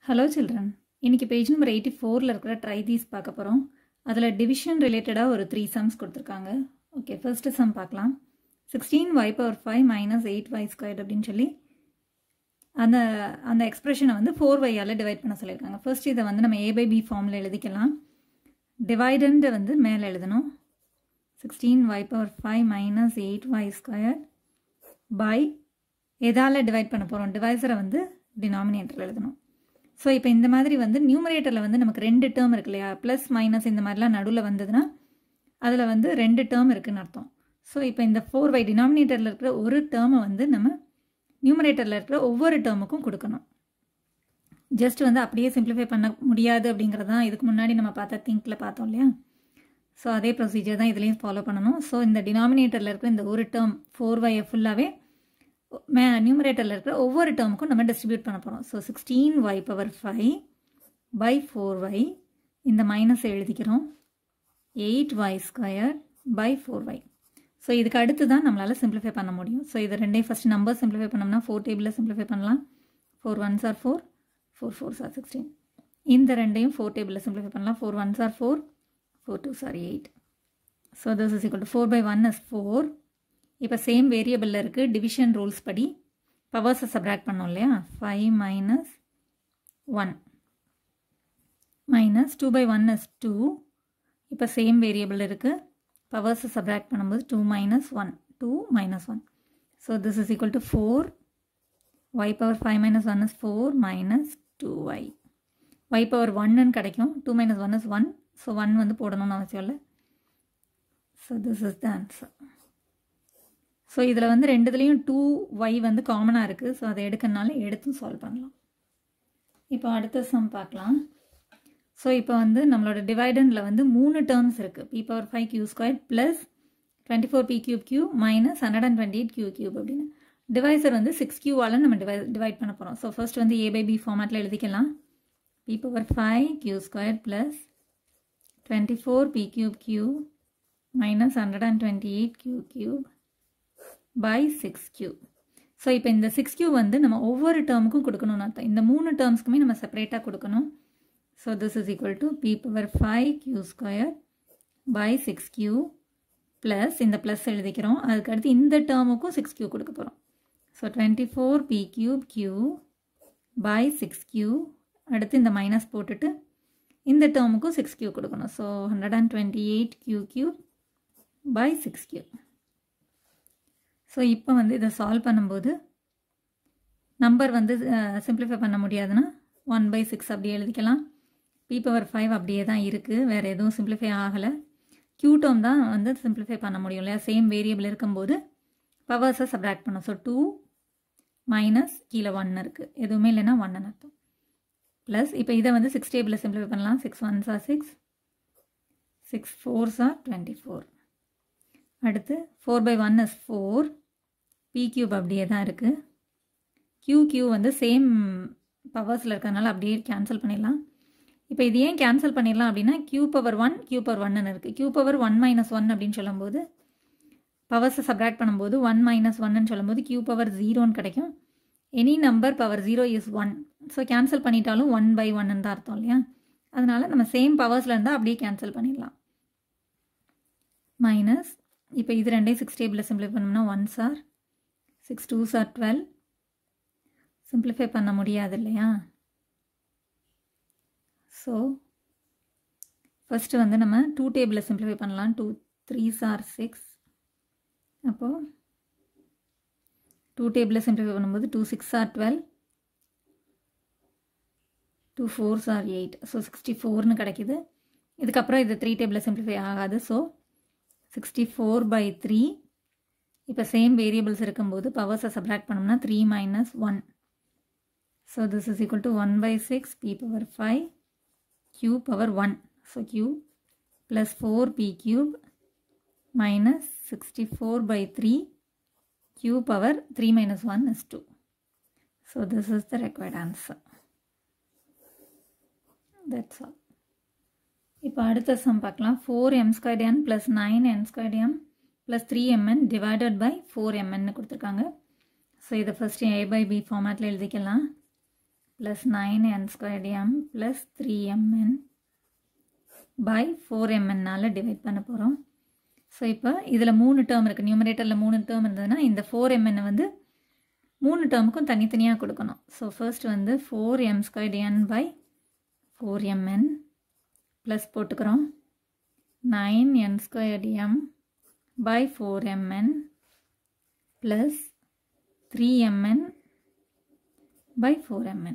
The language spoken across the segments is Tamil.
ஹலோ சில்ட்ரன் இன்னைக்கு பேஜ் நம்பர் எயிட்டி ஃபோரில் இருக்கிற ட்ரை தீஸ் பார்க்க போகிறோம் அதில் டிவிஷன் ரிலேட்டடாக ஒரு த்ரீ சம்ஸ் கொடுத்துருக்காங்க ஓகே ஃபர்ஸ்ட் சம் பார்க்கலாம் sixteen y power five minus eight y square அப்படின்னு சொல்லி அந்த அந்த எக்ஸ்பிரஷனை வந்து ஃபோர் ஒய்யால் டிவைட் பண்ண சொல்லியிருக்காங்க ஃபர்ஸ்ட் இதை வந்து நம்ம ஏ பை பி ஃபார்மில் எழுதிக்கலாம் டிவைடன்ட்டு வந்து மேலே எழுதணும் sixteen y power five minus eight y square by எதால் டிவைட் பண்ண போகிறோம் டிவைசரை வந்து டினாமினேட்டரில் எழுதணும் ஸோ இப்போ இந்த மாதிரி வந்து நியூமரேட்டரில் வந்து நமக்கு ரெண்டு டேர்ம் இருக்கு இல்லையா ப்ளஸ் மைனஸ் இந்த மாதிரிலாம் நடுவில் வந்ததுன்னா அதில் வந்து ரெண்டு டேர்ம் இருக்குன்னு அர்த்தம் ஸோ இப்போ இந்த ஃபோர் பை டினாமினேட்டரில் இருக்கிற ஒரு டேர்மை வந்து நம்ம நியூமரேட்டரில் இருக்கிற ஒவ்வொரு டேர்முக்கும் கொடுக்கணும் ஜஸ்ட் வந்து அப்படியே சிம்பிளிஃபை பண்ண முடியாது அப்படிங்கிறது தான் இதுக்கு முன்னாடி நம்ம பார்த்த திங்கில் பார்த்தோம் இல்லையா ஸோ அதே ப்ரொசீஜர் தான் இதுலேயும் ஃபாலோ பண்ணணும் ஸோ இந்த டினாமினேட்டரில் இருக்கிற இந்த ஒரு டேர்ம் ஃபோர் ஒய்யை ஃபுல்லாகவே மே நியூமரேட்டரில் இருக்கிற ஒவ்வொரு டேர்முக்கும் நம்ம டிஸ்ட்ரிபியூட் பண்ண போகிறோம் so sixteen y power five by four y இந்த மைனஸ் எழுதிக்கிறோம் eight y square by four y so இதுக்கு அடுத்து தான் நம்மளால் சிம்பிளிஃபை பண்ண முடியும் ஸோ இது ரெண்டையும் ஃபஸ்ட் நம்பர் சிம்பிளிஃபை பண்ணோம்னா ஃபோர் டேபிளில் சிம்பிளிஃபை பண்ணலாம் four ones are four four fours are sixteen இந்த ரெண்டையும் ஃபோர் டேபிளில் சிம்பிளிஃபை பண்ணலாம் four ones are four four two are eight so this is equal to four by one is four இப்போ சேம் வேரியபிளில் இருக்குது டிவிஷன் ரூல்ஸ் படி பவர்ஸை சப்ராக்ட் பண்ணோம் இல்லையா five minus one minus two by one is two இப்போ சேம் வேரியபிள் இருக்குது பவர்ஸை சப்ராக்ட் பண்ணும்போது two minus one two minus one so this is equal to four y power five minus one is four minus two y y power ஒன்னு கிடைக்கும் two minus one is one so one வந்து போடணும்னு அவசியம் இல்லை so this is the answer so இதில் வந்து ரெண்டுத்துலேயும் டூ ஒய் வந்து காமனாக இருக்குது ஸோ அதை எடுக்கனால எடுத்தும் சால்வ் பண்ணலாம் இப்போ அடுத்த சம் பார்க்கலாம் ஸோ இப்போ வந்து நம்மளோட டிவைடனில் வந்து மூணு டேர்ம்ஸ் இருக்குது p power five q square plus twenty four p cube q minus hundred and twenty eight q cube அப்படின்னு டிவைசர் வந்து சிக்ஸ் கியூவால் நம்ம டிவை டிவைட் பண்ண போகிறோம் ஸோ ஃபர்ஸ்ட் வந்து ஏ பை பி ஃபார்மேட்டில் எழுதிக்கலாம் p power five q square plus twenty four p cube q minus hundred and twenty eight q cube by six q so இப்போ இந்த சிக்ஸ் கியூ வந்து நம்ம ஒவ்வொரு டேர்முக்கும் கொடுக்கணும்னு அர்த்தம் இந்த மூணு டேர்ம்ஸ்க்குமே நம்ம செப்பரேட்டாக கொடுக்கணும் so this is equal to p power five q square by six q plus இந்த ப்ளஸ் எழுதிக்கிறோம் அதுக்கு அடுத்து இந்த டேர்முக்கும் சிக்ஸ் கியூ கொடுக்க போகிறோம் so twenty four p cube q by six q அடுத்து இந்த மைனஸ் போட்டுட்டு இந்த டேர்முக்கும் சிக்ஸ் கியூ கொடுக்கணும் so hundred and twenty eight q q by six q so இப்போ வந்து இதை சால்வ் பண்ணும்போது நம்பர் வந்து சிம்பிளிஃபை பண்ண முடியாதுன்னா ஒன் பை சிக்ஸ் அப்படியே எழுதிக்கலாம் பி பவர் ஃபைவ் அப்படியே தான் இருக்குது வேறு எதுவும் சிம்பிளிஃபை ஆகலை கியூட்டோம் தான் வந்து சிம்பிளிஃபை பண்ண முடியும் இல்லையா சேம் வேரியபிள் இருக்கும்போது பவர்ஸை சப்ராக்ட் பண்ணும் ஸோ டூ மைனஸ் கீழே ஒன் இருக்குது எதுவுமே இல்லைன்னா ஒன்னு அர்த்தம் ப்ளஸ் இப்போ இதை வந்து சிக்ஸ் டேபிளில் சிம்பிளிஃபை பண்ணலாம் six ones are six six fours are twenty four அடுத்து four by one is four p cube அப்படியே தான் இருக்குது கியூ கியூ வந்து சேம் பவர்ஸில் இருக்கிறதுனால அப்படியே கேன்சல் பண்ணிடலாம் இப்போ இது ஏன் கேன்சல் பண்ணிடலாம் அப்படின்னா q power one q power ஒன்னு இருக்குது q power one minus one அப்படின்னு சொல்லும்போது பவர்ஸை சப்ராக்ட் பண்ணும்போது ஒன் மைனஸ் ஒன்னு சொல்லும்போது கியூ பவர் ஜீரோன்னு கிடைக்கும் any number power zero is one so cancel பண்ணிட்டாலும் ஒன் பை ஒன்னு தான் அர்த்தம் இல்லையா அதனால் நம்ம சேம் பவர்ஸில் இருந்தால் அப்படியே கேன்சல் பண்ணிடலாம் மைனஸ் இப்போ இது ரெண்டையும் சிக்ஸ் டேபிளில் சிம்பிளை பண்ணோம்னா one are six two are twelve simplify பண்ண முடியாது இல்லையா ஸோ ஃபஸ்ட்டு வந்து நம்ம டூ டேபிளில் சிம்பிளிஃபை பண்ணலாம் டூ த்ரீ சார் சிக்ஸ் அப்போது டூ டேபிளில் சிம்பிளிஃபை பண்ணும்போது two six are twelve two fours are eight so sixty ஃபோர்னு கிடைக்கிது இதுக்கப்புறம் இது த்ரீ டேபிளில் சிம்பிளிஃபை ஆகாது so sixty four by three இப்போ சேம் வேரியபிள்ஸ் இருக்கும்போது பவர்ஸை சப்ராக்ட் பண்ணோம்னா three minus one so this is equal to one by six p power five q power one so q plus four p cube minus sixty four by three q power three minus one is two so this is the required answer that's all இப்போ அடுத்த சம் பார்க்கலாம் four m square n plus nine n square m plus three m n divided by four எம்என்னு கொடுத்துருக்காங்க ஸோ இதை ஃபஸ்ட்டு ஏ பை பி ஃபார்மேட்டில் எழுதிக்கலாம் plus 9n squared m plus 3mn by 4mnனால டிவைட் பண்ண போகிறோம் ஸோ இப்போ இதில் மூணு டேர்ம் இருக்குது நியூமரேட்டரில் மூணு டேர்ம் இருந்ததுன்னா இந்த ஃபோர் எம்என் வந்து மூணு டேர்முக்கும் தனித்தனியாக கொடுக்கணும் ஸோ ஃபர்ஸ்ட் வந்து four m squared n by four m n plus போட்டுக்கிறோம் nine n squared m by four m n plus three m n by 4mn.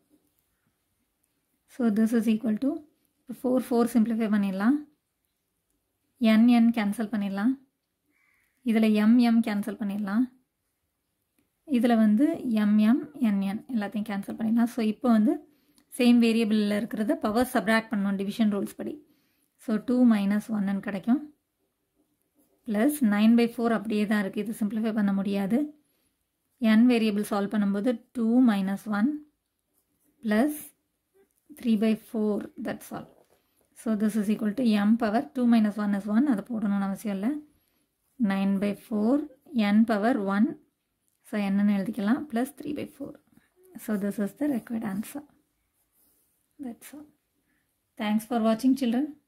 So this is equal to 4 4 simplify பண்ணிடலாம் n n கேன்சல் பண்ணிடலாம் இதில் m m கேன்சல் பண்ணிடலாம் இதில் வந்து m m n n எல்லாத்தையும் கேன்சல் பண்ணிடலாம் ஸோ இப்போ வந்து சேம் வேரியபிளில் இருக்கிறத பவர் சப்ராக்ட் பண்ணணும் டிவிஷன் ரூல்ஸ் படி ஸோ டூ மைனஸ் ஒன்னு கிடைக்கும் ப்ளஸ் நைன் பை ஃபோர் அப்படியே தான் இருக்குது இது சிம்பிளிஃபை பண்ண முடியாது n வேரியபிள் சால்வ் பண்ணும்போது two minus one plus three by four that's all so this is equal to m power two minus one is one அதை போடணும்னு அவசியம் இல்லை nine by four n power one so என்னன்னு எழுதிக்கலாம் plus three by four so this is the required answer that's all thanks for வாட்சிங் சில்ட்ரன்